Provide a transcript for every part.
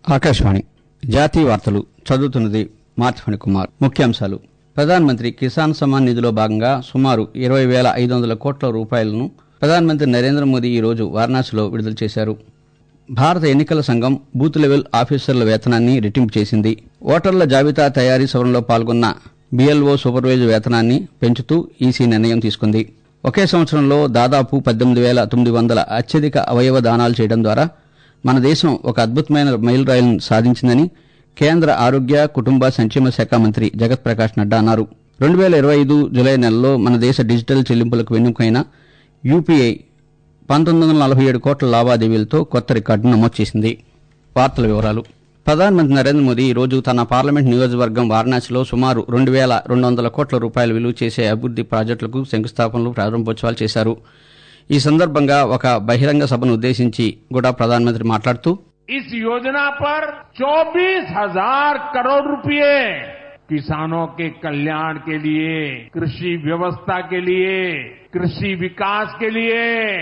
ఆకాశవాణి జాతీయ వార్తలు చదువుతున్నది మార్చిఫణి కుమార్ ముఖ్యాంశాలు ప్రధానమంత్రి కిసాన్ సమ్మాన్ నిధిలో భాగంగా సుమారు ఇరవై వేల ఐదు వందల కోట్ల రూపాయలను ప్రధానమంత్రి నరేంద్ర మోదీ ఈ రోజు వారణాసిలో విడుదల చేశారు భారత ఎన్నికల సంఘం బూత్ లెవెల్ ఆఫీసర్ల వేతనాన్ని రెట్టింపు చేసింది ఓటర్ల జాబితా తయారీ సవరణలో పాల్గొన్న బీఎల్ఓ సూపర్వైజర్ వేతనాన్ని పెంచుతూ ఈసీ నిర్ణయం తీసుకుంది ఒకే సంవత్సరంలో దాదాపు పద్దెనిమిది వేల తొమ్మిది వందల అత్యధిక అవయవ దానాలు చేయడం ద్వారా మన దేశం ఒక అద్భుతమైన మైలురాయిలను సాధించిందని కేంద్ర ఆరోగ్య కుటుంబ సంక్షేమ శాఖ మంత్రి జగత్ ప్రకాష్ నడ్డా అన్నారు రెండు వేల ఇరవై ఐదు జులై నెలలో మన దేశ డిజిటల్ చెల్లింపులకు వెన్నుకైన యూపీఐ పంతొమ్మిది వందల నలభై ఏడు కోట్ల లావాదేవీలతో కొత్త రికార్డును నమోదు చేసింది వార్తల వివరాలు ప్రధానమంత్రి నరేంద్ర మోదీ ఈ రోజు తన పార్లమెంట్ నియోజకవర్గం వారణాసిలో సుమారు రెండు వేల రెండు వందల కోట్ల రూపాయలు విలువ చేసే అభివృద్ది ప్రాజెక్టులకు శంకుస్థాపనలు ప్రారంభోత్సవాలు చేశారు ఈ సందర్భంగా ఒక బహిరంగ సభను ఉద్దేశించి కూడా ప్రధానమంత్రి మాట్లాడుతూ इस योजना पर चौबीस हजार करोड़ रुपए किसानों के कल्याण के लिए कृषि व्यवस्था के लिए कृषि विकास के लिए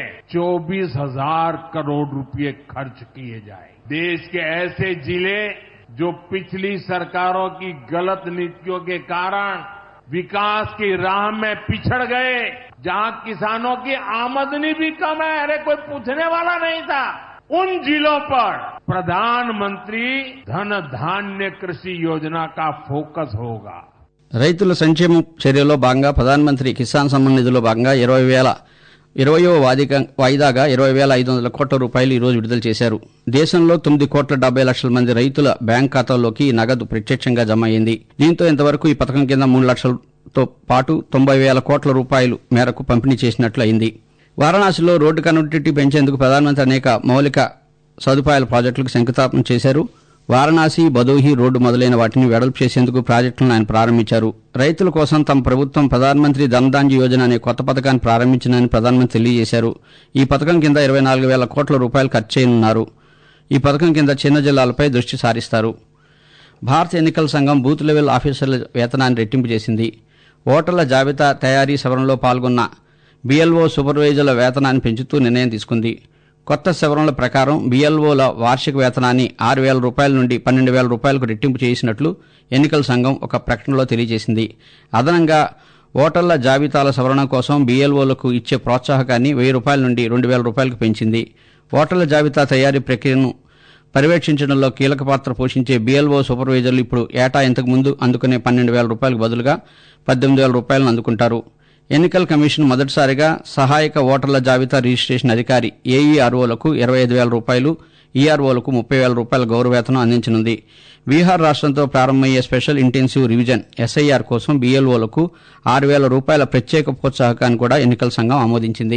चौबीस हजार करोड़ रुपए खर्च किए जाए देश के ऐसे जिले जो पिछली सरकारों की गलत नीतियों के कारण विकास की राह में पिछड़ गए जहां किसानों की आमदनी भी कम है अरे कोई पूछने वाला नहीं था उन जिलों पर प्रधानमंत्री धन धान्य कृषि योजना का फोकस होगा రైతుల సంక్షేమ చర్యలో భాగంగా ప్రధానమంత్రి కిసాన్ సమ్మాన్ నిధిలో భాగంగా ఇరవై వేల ఇరవయో వాదిక వాయిదాగా ఇరవై వేల ఐదు వందల కోట్ల రూపాయలు ఈ రోజు విడుదల చేశారు దేశంలో తొమ్మిది కోట్ల డెబ్బై లక్షల మంది రైతుల బ్యాంక్ ఖాతాల్లోకి నగదు ప్రత్యక్షంగా జమ అయింది దీంతో ఇంతవరకు ఈ పథకం కింద మూడు లక్షలతో పాటు తొంభై వేల కోట్ల రూపాయలు మేరకు పంపిణీ చేసినట్లు అయింది వారణాసిలో రోడ్డు కనెక్టివిటీ పెంచేందుకు ప్రధానమంత్రి అనేక మౌలిక సదుపాయాల ప్రాజెక్టులకు శంకుస్థాపన చేశారు వారణాసి బదోహి రోడ్డు మొదలైన వాటిని వెడల్పు చేసేందుకు ప్రాజెక్టులను ఆయన ప్రారంభించారు రైతుల కోసం తమ ప్రభుత్వం ప్రధానమంత్రి ధనదాంజి యోజన అనే కొత్త పథకాన్ని ప్రారంభించిందని ప్రధానమంత్రి తెలియజేశారు ఈ పథకం కింద ఇరవై నాలుగు వేల కోట్ల రూపాయలు ఖర్చు చేయనున్నారు ఈ పథకం కింద చిన్న జిల్లాలపై దృష్టి సారిస్తారు భారత ఎన్నికల సంఘం బూత్ లెవెల్ ఆఫీసర్ల వేతనాన్ని రెట్టింపు చేసింది ఓటర్ల జాబితా తయారీ సవరణలో పాల్గొన్న బీఎల్ఓ సూపర్వైజర్ల వేతనాన్ని పెంచుతూ నిర్ణయం తీసుకుంది కొత్త సవరణల ప్రకారం బీఎల్ఓల వార్షిక వేతనాన్ని ఆరు వేల రూపాయల నుండి పన్నెండు వేల రూపాయలకు రెట్టింపు చేసినట్లు ఎన్నికల సంఘం ఒక ప్రకటనలో తెలియజేసింది అదనంగా ఓటర్ల జాబితాల సవరణ కోసం బీఎల్ఓలకు ఇచ్చే ప్రోత్సాహకాన్ని వెయ్యి రూపాయల నుండి రెండు వేల రూపాయలకు పెంచింది ఓటర్ల జాబితా తయారీ ప్రక్రియను పర్యవేక్షించడంలో కీలక పాత్ర పోషించే బీఎల్ఓ సూపర్వైజర్లు ఇప్పుడు ఏటా ఇంతకు ముందు అందుకునే పన్నెండు వేల రూపాయలకు బదులుగా పద్దెనిమిది వేల రూపాయలను అందుకుంటారు ఎన్నికల కమిషన్ మొదటిసారిగా సహాయక ఓటర్ల జాబితా రిజిస్ట్రేషన్ అధికారి ఏఈఆర్ఓలకు ఇరవై ఐదు వేల రూపాయలు ఈఆర్ఓలకు ముప్పై వేల రూపాయల గౌరవేతనం అందించనుంది బీహార్ రాష్ట్రంతో ప్రారంభమయ్యే స్పెషల్ ఇంటెన్సివ్ రివిజన్ ఎస్ఐఆర్ కోసం బీఎల్ఓలకు ఆరు వేల రూపాయల ప్రత్యేక ప్రోత్సాహకాన్ని కూడా ఎన్నికల సంఘం ఆమోదించింది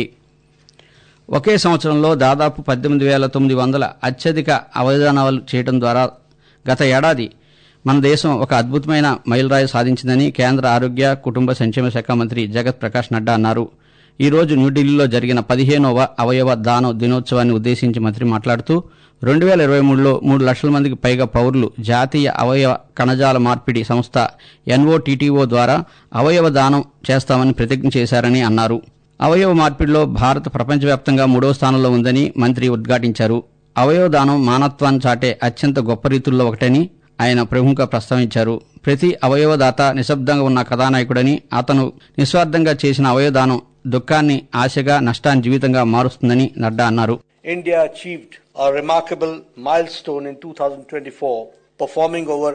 ఒకే సంవత్సరంలో దాదాపు పద్దెనిమిది వేల తొమ్మిది వందల అత్యధిక అవధానాలు చేయడం ద్వారా గత ఏడాది మన దేశం ఒక అద్భుతమైన మైలురాయి సాధించిందని కేంద్ర ఆరోగ్య కుటుంబ సంక్షేమ శాఖ మంత్రి జగత్ ప్రకాష్ నడ్డా అన్నారు ఈ రోజు న్యూఢిల్లీలో జరిగిన పదిహేనవ అవయవ దాన దినోత్సవాన్ని ఉద్దేశించి మంత్రి మాట్లాడుతూ రెండు వేల ఇరవై మూడులో మూడు లక్షల మందికి పైగా పౌరులు జాతీయ అవయవ కణజాల మార్పిడి సంస్థ ఎన్ఓటీటీఓ ద్వారా అవయవ దానం చేస్తామని ప్రతిజ్ఞ చేశారని అన్నారు అవయవ మార్పిడిలో భారత్ ప్రపంచవ్యాప్తంగా మూడో స్థానంలో ఉందని మంత్రి ఉద్ఘాటించారు అవయవ దానం మానత్వాన్ని చాటే అత్యంత గొప్ప రీతుల్లో ఒకటని ఆయన ప్రముఖంగా ప్రస్తావించారు ప్రతి అవయవదాత నిశ్శబ్దంగా ఉన్న కథానాయకుడని అతను నిస్వార్థంగా చేసిన అవయవదానం దుఃఖాన్ని ఆశగా నష్టాన్ని జీవితంగా మారుస్తుందని నడ్డా అన్నారు India achieved a remarkable milestone in 2024, performing over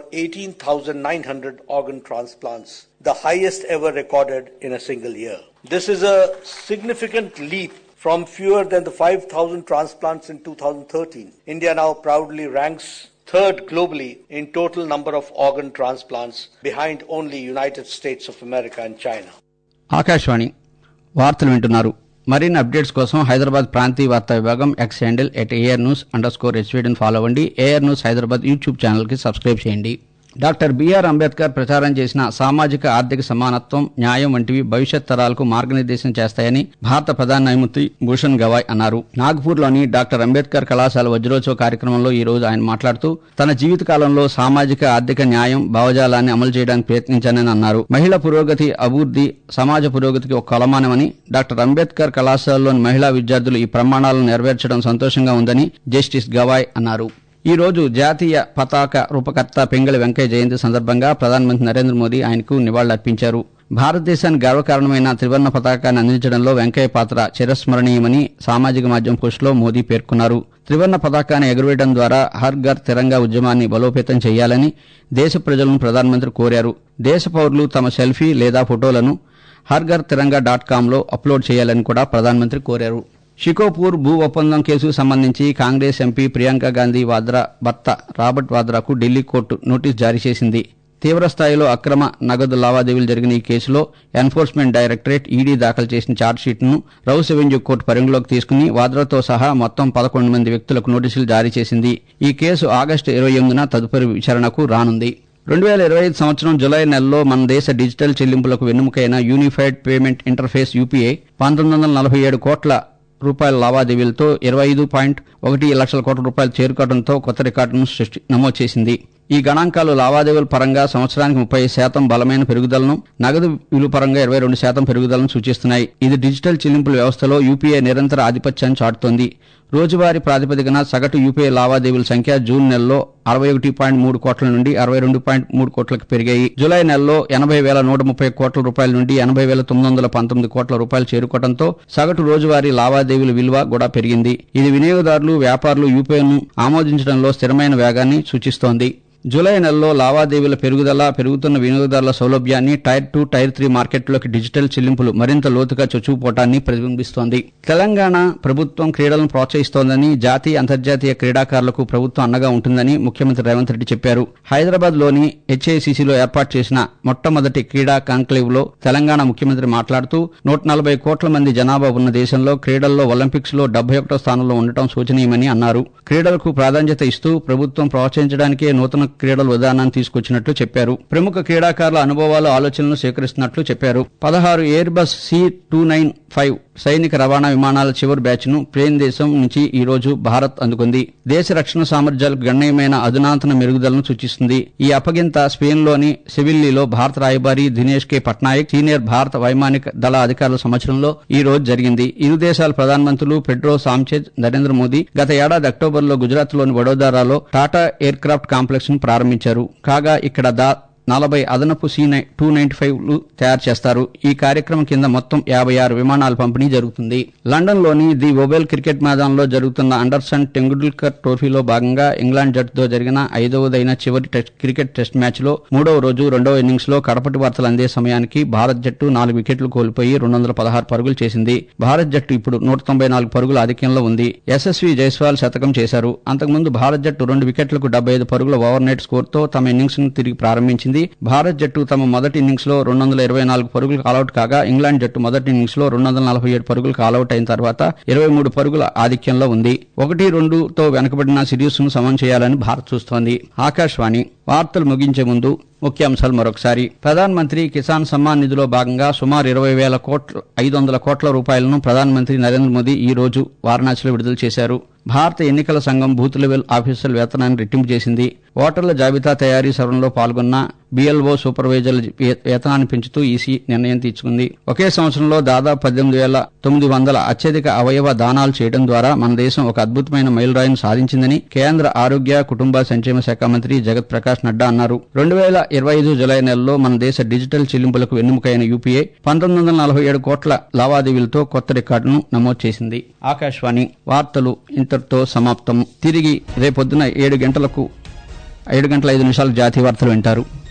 18,900 organ transplants, the highest ever recorded in a single year. This is a significant leap from fewer than the 5,000 transplants in 2013. India now proudly ranks third globally in total number of organ transplants behind only United States of America and China. Akashvani వార్తలు వింటున్నారు మరిన్ని updates కోసం హైదరాబాద్ ప్రాంతీయ వార్తా విభాగం X handle at AR news underscore స్కోర్ హెచ్వీడీని follow అవ్వండి ఏఆర్ న్యూస్ హైదరాబాద్ యూట్యూబ్ ఛానల్కి సబ్స్క్రైబ్ చేయండి డాక్టర్ బిఆర్ అంబేద్కర్ ప్రచారం చేసిన సామాజిక ఆర్థిక సమానత్వం న్యాయం వంటివి భవిష్యత్ తరాలకు మార్గనిర్దేశం చేస్తాయని భారత ప్రధాన న్యాయమూర్తి భూషణ్ గవాయ్ అన్నారు నాగ్పూర్లోని డాక్టర్ అంబేద్కర్ కళాశాల వజ్రోత్సవ కార్యక్రమంలో ఈ రోజు ఆయన మాట్లాడుతూ తన జీవితకాలంలో సామాజిక ఆర్థిక న్యాయం భావజాలాన్ని అమలు చేయడానికి ప్రయత్నించానని అన్నారు మహిళా పురోగతి అభివృద్ధి సమాజ పురోగతికి ఒక కొలమానమని డాక్టర్ అంబేద్కర్ కళాశాలలోని మహిళా విద్యార్థులు ఈ ప్రమాణాలను నెరవేర్చడం సంతోషంగా ఉందని జస్టిస్ గవాయ్ అన్నారు ఈ రోజు జాతీయ పతాక రూపకర్త పింగళి వెంకయ్య జయంతి సందర్భంగా ప్రధానమంత్రి నరేంద్ర మోదీ ఆయనకు నివాళులర్పించారు భారతదేశానికి గర్వకారణమైన త్రివర్ణ పతాకాన్ని అందించడంలో వెంకయ్య పాత్ర చిరస్మరణీయమని సామాజిక మాధ్యమం పోస్టులో మోదీ పేర్కొన్నారు త్రివర్ణ పతాకాన్ని ఎగురవేయడం ద్వారా హర్ ఘర్ తిరంగా ఉద్యమాన్ని బలోపేతం చేయాలని దేశ ప్రజలను ప్రధానమంత్రి కోరారు దేశ పౌరులు తమ సెల్ఫీ లేదా ఫోటోలను హర్ ఘర్ తిరంగా డాట్ కాంలో అప్లోడ్ చేయాలని కూడా ప్రధానమంత్రి కోరారు షికోపూర్ భూ ఒప్పందం కేసుకు సంబంధించి కాంగ్రెస్ ఎంపీ ప్రియాంక గాంధీ వాద్రా భర్త రాబర్ట్ వాద్రాకు ఢిల్లీ కోర్టు నోటీస్ జారీ చేసింది తీవ్రస్థాయిలో అక్రమ నగదు లావాదేవీలు జరిగిన ఈ కేసులో ఎన్ఫోర్స్మెంట్ డైరెక్టరేట్ ఈడీ దాఖలు చేసిన ఛార్జ్షీట్ను రౌస్ ఎవెన్యూ కోర్టు పరిగణలోకి తీసుకుని వాద్రాతో సహా మొత్తం పదకొండు మంది వ్యక్తులకు నోటీసులు జారీ చేసింది ఈ కేసు ఆగస్టు ఇరవై ఎనిమిదిన తదుపరి విచారణకు రానుంది రెండు వేల ఇరవై ఐదు సంవత్సరం జులై నెలలో మన దేశ డిజిటల్ చెల్లింపులకు వెన్నుముకైన యూనిఫైడ్ పేమెంట్ ఇంటర్ఫేస్ యూపీఐ పంతొమ్మిది వందల నలభై ఏడు కోట్ల రూపాయల లావాదేవీలతో ఇరవై ఐదు పాయింట్ ఒకటి లక్షల కోట్ల రూపాయలు చేరుకోవడంతో కొత్త రికార్డును సృష్టి నమోదు చేసింది ఈ గణాంకాలు లావాదేవీల పరంగా సంవత్సరానికి ముప్పై శాతం బలమైన పెరుగుదలను నగదు విలువ పరంగా ఇరవై రెండు శాతం పెరుగుదలను సూచిస్తున్నాయి ఇది డిజిటల్ చెల్లింపుల వ్యవస్థలో యూపీఐ నిరంతర ఆధిపత్యాన్ని చాటుతోంది రోజువారీ ప్రాతిపదికన సగటు యూపీఐ లావాదేవీల సంఖ్య జూన్ నెలలో అరవై ఒకటి పాయింట్ మూడు కోట్ల నుండి అరవై రెండు పాయింట్ మూడు కోట్లకు పెరిగాయి జూలై నెలలో ఎనభై వేల నూట ముప్పై కోట్ల రూపాయల నుండి ఎనభై వేల తొమ్మిది వందల పంతొమ్మిది కోట్ల రూపాయలు చేరుకోవడంతో సగటు రోజువారీ లావాదేవీల విలువ కూడా పెరిగింది ఇది వినియోగదారులు వ్యాపారులు యూపీఐను ఆమోదించడంలో స్థిరమైన వేగాన్ని సూచిస్తోంది జూలై నెలలో లావాదేవీల పెరుగుదల పెరుగుతున్న వినియోగదారుల సౌలభ్యాన్ని టైర్ టూ టైర్ త్రీ మార్కెట్లోకి డిజిటల్ చెల్లింపులు మరింత లోతుగా చొచ్చుకుపోవటాన్ని ప్రతిబింబిస్తోంది తెలంగాణ ప్రభుత్వం క్రీడలను ప్రోత్సహిస్తోందని జాతీయ అంతర్జాతీయ క్రీడాకారులకు ప్రభుత్వం అండగా ఉంటుందని ముఖ్యమంత్రి రేవంత్ రెడ్డి చెప్పారు హైదరాబాద్ లోని హెచ్ఐసిసిలో ఏర్పాటు చేసిన మొట్టమొదటి క్రీడా కాంక్లేవ్ లో తెలంగాణ ముఖ్యమంత్రి మాట్లాడుతూ నూట నలభై కోట్ల మంది జనాభా ఉన్న దేశంలో క్రీడల్లో ఒలింపిక్స్ లో డెబ్బై ఒకటో స్థానంలో ఉండటం శోచనీయమని అన్నారు క్రీడలకు ప్రాధాన్యత ఇస్తూ ప్రభుత్వం ప్రోత్సహించడానికే నూతన క్రీడల విధానాన్ని తీసుకొచ్చినట్లు చెప్పారు ప్రముఖ క్రీడాకారుల అనుభవాలు ఆలోచనలు స్వీకరిస్తున్నట్లు చెప్పారు పదహారు Airbus C two nine five సైనిక రవాణా విమానాల చివరి బ్యాచ్ ను ప్లేన్ దేశం నుంచి ఈ రోజు భారత్ అందుకుంది దేశ రక్షణ సామర్థ్యాలకు గణనీయమైన అధునాతన మెరుగుదలను సూచిస్తుంది ఈ అప్పగింత స్పెయిన్ లోని సెవిల్లీలో భారత రాయబారి దినేష్ కె పట్నాయక్ సీనియర్ భారత వైమానిక దళ అధికారుల సమక్షంలో ఈ రోజు జరిగింది ఇరు దేశాల ప్రధానమంత్రులు పెడ్రో సాంచెజ్ నరేంద్ర మోదీ గత ఏడాది అక్టోబర్ లో గుజరాత్ లోని వడోదరాలో టాటా ఎయిర్ క్రాఫ్ట్ కాంప్లెక్స్ ను ప్రారంభించారు కాగా ఇక్కడ దా నలభై అదనపు సి టూ నైన్టీ ఫైవ్ లు తయారు చేస్తారు ఈ కార్యక్రమం కింద మొత్తం యాభై ఆరు విమానాల పంపిణీ జరుగుతుంది లండన్ లోని ది ఒబెల్ క్రికెట్ మైదానంలో జరుగుతున్న అండర్సన్ టెంగుడుల్కర్ ట్రోఫీలో భాగంగా ఇంగ్లాండ్ జట్టుతో జరిగిన ఐదవదైన చివరి టెస్ట్ క్రికెట్ టెస్ట్ మ్యాచ్ లో మూడవ రోజు రెండవ ఇన్నింగ్స్ లో కడపటి వార్తలు అందే సమయానికి భారత్ జట్టు నాలుగు వికెట్లు కోల్పోయి రెండు వందల పదహారు పరుగులు చేసింది భారత్ జట్టు ఇప్పుడు నూట తొంభై నాలుగు పరుగుల ఆధిక్యంలో ఉంది యశస్వి జైస్వాల్ శతకం చేశారు అంతకుముందు భారత్ జట్టు రెండు వికెట్లకు డెబ్బై ఐదు పరుగుల ఓవర్ నెట్ స్కోర్ తో తమ ఇన్నింగ్స్ ను తిరిగి ప్రారంభించింది భారత్ జట్టు తమ మొదటి ఇన్నింగ్స్ లో రెండు వందల ఇరవై నాలుగు పరుగులు ఆలౌట్ కాగా ఇంగ్లాండ్ జట్టు మొదటి ఇన్నింగ్స్ లో రెండు వందల నలభై ఏడు పరుగులకు ఆలౌట్ అయిన తర్వాత ఇరవై మూడు పరుగుల ఆధిక్యంలో ఉంది ఒకటి రెండుతో వెనకబడిన సిరీస్ ను సమం చేయాలని భారత్ చూస్తోంది ఆకాశవాణి వార్తలు ముగించే ముందు ముఖ్యాంశాలు మరొకసారి ప్రధానమంత్రి కిసాన్ సమ్మాన్ నిధిలో భాగంగా సుమారు ఇరవై వేల కోట్ల ఐదు వందల కోట్ల రూపాయలను ప్రధానమంత్రి నరేంద్ర మోదీ ఈ రోజు వారణాసిలో విడుదల చేశారు భారత ఎన్నికల సంఘం బూత్ లెవెల్ ఆఫీసర్ల వేతనాన్ని రెట్టింపు చేసింది ఓటర్ల జాబితా తయారీ సవరణలో పాల్గొన్న బీఎల్ఓ సూపర్వైజర్ల వే- వేతనాన్ని పెంచుతూ ఈసీ నిర్ణయం తీసుకుంది ఒకే సంవత్సరంలో దాదాపు పద్దెనిమిది వేల తొమ్మిది వందల అత్యధిక అవయవ దానాలు చేయడం ద్వారా మన దేశం ఒక అద్భుతమైన మైలురాయిని సాధించిందని కేంద్ర ఆరోగ్య కుటుంబ సంక్షేమ శాఖ మంత్రి జగత్ ప్రకాష్ నడ్డా అన్నారు రెండు వేల ఇరవై ఐదు జులై నెలలో మన దేశ డిజిటల్ చెల్లింపులకు వెన్నుముకైన యూపీఐ పంతొమ్మిది వందల నలభై ఏడు కోట్ల లావాదేవీలతో కొత్త రికార్డును నమోదు చేసింది ఆకాశవాణి వార్తలు ఇంతటితో సమాప్తం తిరిగి రేపొద్దున ఏడు గంటలకు ఏడు గంటల ఐదు నిమిషాలకు జాతీయ వార్తలు వింటారు